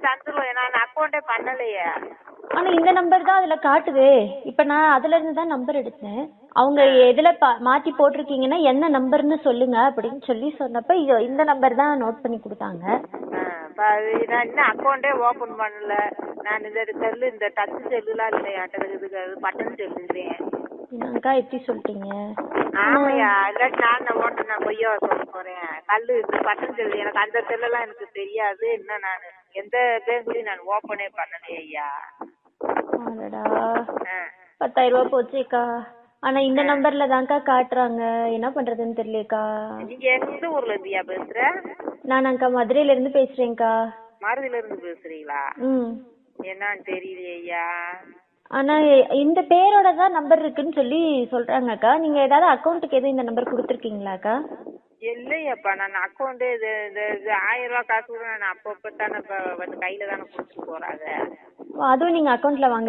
தந்துருவேன் நான் அக்கௌண்டே பண்ணலையே ஆனா இந்த நம்பர் தான் அதுல காட்டுதே இப்ப நான் அதுல இருந்து தான் நம்பர் எடுத்தேன் அவங்க எதுல பா- மாத்தி போட்டிருக்கீங்கன்னா என்ன நம்பர்னு சொல்லுங்க அப்படின்னு சொல்லி சொன்னப்ப இது இந்த நம்பர் தான் நோட் பண்ணி கொடுத்தாங்க ஆ, இப்ப அது நான் இன்னும் அக்கௌண்டே ஓபன் பண்ணல நான் இந்த செல்லு இந்த டச் செல்லுலாம் இல்லையாட்ட இருக்குது அது பட்டன் செல்லுலேன் என்னக்கா எப்படி சொல்லிட்டீங்க ஆமாய்யா இல்லாட்டி நான் நம்ம ஓட்ட நான் பொய்யா சொல்ல போறேன் கல்லு இந்த பட்டன் செல்லு எனக்கு அந்த செல்லெல்லாம் எனக்கு தெரியாது இன்னும் நான் எந்த பேங்க்லயும் நான் ஓப்பனே பண்ணலையே ஐயா அடடா ஆ. பத்தாயிரம் ரூபாய் போச்சேக்கா ஆனா இந்த நம்பர்ல தான்க்கா காட்டுறாங்க என்ன பண்றதுன்னு தெரியலக்கா நீங்க எந்த ஊர்ல இருந்தியா பேசுற நான் அக்கா மதுரையில இருந்து பேசுறேன்க்கா மருதில இருந்து பேசுறீங்களா ம் என்னன்னு தெரியலையே ஐயா ஆனா எ- இந்த பேரோட தான் நம்பர் இருக்குன்னு சொல்லி சொல்றாங்கக்கா நீங்க ஏதாவது அக்கௌண்ட்டுக்கு எதுவும் இந்த நம்பர் கொடுத்துருக்கீங்களாக்கா இல்லையப்பா நான் அக்கௌண்ட் இது இது இது ஆயிரம் ரூபாய் காசு கூட நான் அப்பப்போ தானே இப்போ வந்து கையில தானே கொடுத்துட்டு போறாங்க ஓ, அதுவும் நீங்க அக்கௌண்ட்ல வாங்க